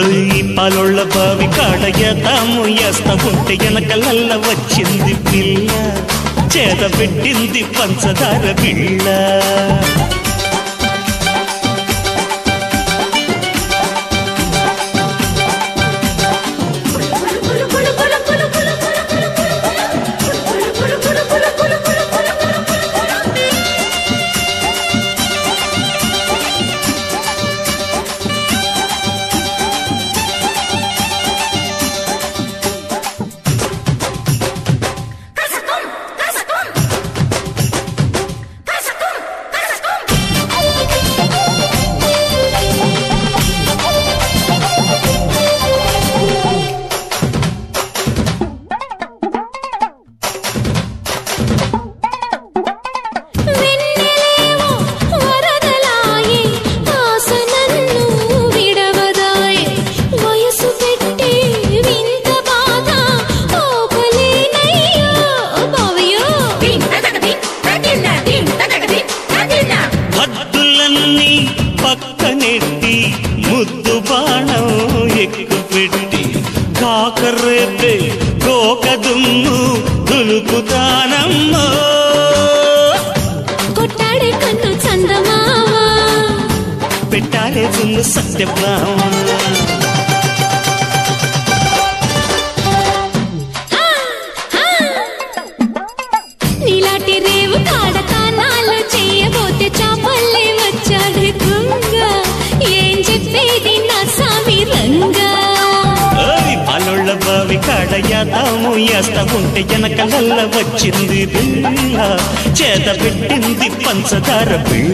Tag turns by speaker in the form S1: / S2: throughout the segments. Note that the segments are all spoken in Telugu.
S1: ఈ పాలోళ్ళ బావి కాడ ఎతాము వేస్తా ఉంటే వెనకలల్ల వచ్చింది పిల్ల చేత పెట్టింది పంచదార పిల్ల
S2: వెన్నెలేవో వరదలాయే ఆశ నన్ను విడవదాయే వయసు పెట్టే వింత బాధ ఓపలేనయ్యో బావయ్యో
S1: హద్దులన్నీ పక్కనెట్టి ముద్దు బాణం ఎక్కు పెట్టి కాకరేపే గోక దుమ్ము దులుపుతానమ్మో
S2: కొట్టాడే కన్ను చందమావా
S1: పెట్టాలే దున్ను సత్యభామ
S2: హా, హా. నీలాంటి రేవు కాడ కానాలు చెయ్యబోతే చాపల్లే వచ్చాడు కుంగ ఏం చెప్పేది నా సామి రంగా
S1: ఓయ్ పాలోళ్ళ బావి కాడ యాతాము వేస్తా ఉంటే వెనకలల్ల వచ్చింది పిల్ల చేత పెట్టింది పంచదార పిల్ల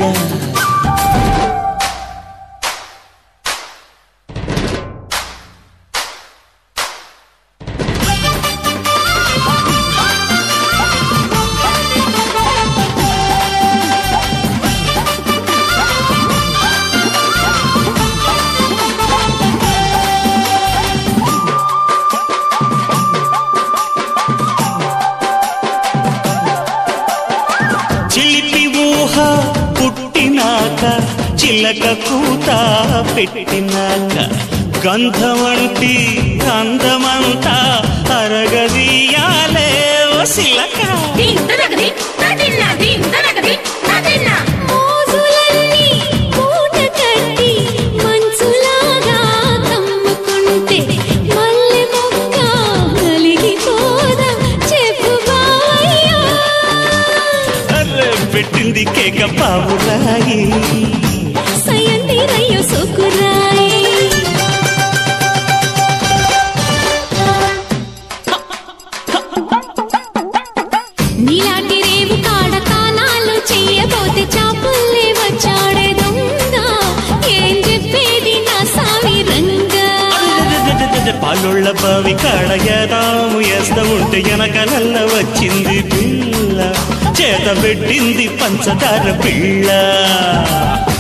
S1: చిలిపి ఊహ పుట్టినాక చిలక కూత పెట్టినాక గంధమంటి అందమంతా అరగదీయాలే ఓ సిలక
S2: మోజులన్నీ మూట కట్టి మంచులాగా కమ్ముకుంటే మల్లె మొక్క నలిగిపోదా చెప్పు బావయ్యా
S1: అర్రె పెట్టింది కేక పావురాయి
S2: సయంది రయ్యో సోకురాయి నీలాంటి రేవు కాడ కానాలు చెయ్యబోతే చాపల్లే వచ్చాడే దొంగ ఏం చెప్పేది నా సామి రంగా
S1: అరెరెరెరెరెరె, పాలోళ్ళ బావి కాడ ఏదాము వేస్తా ఉంటే వెనకలల్ల వచ్చింది పిల్ల చేత పెట్టింది పంచదార పిల్ల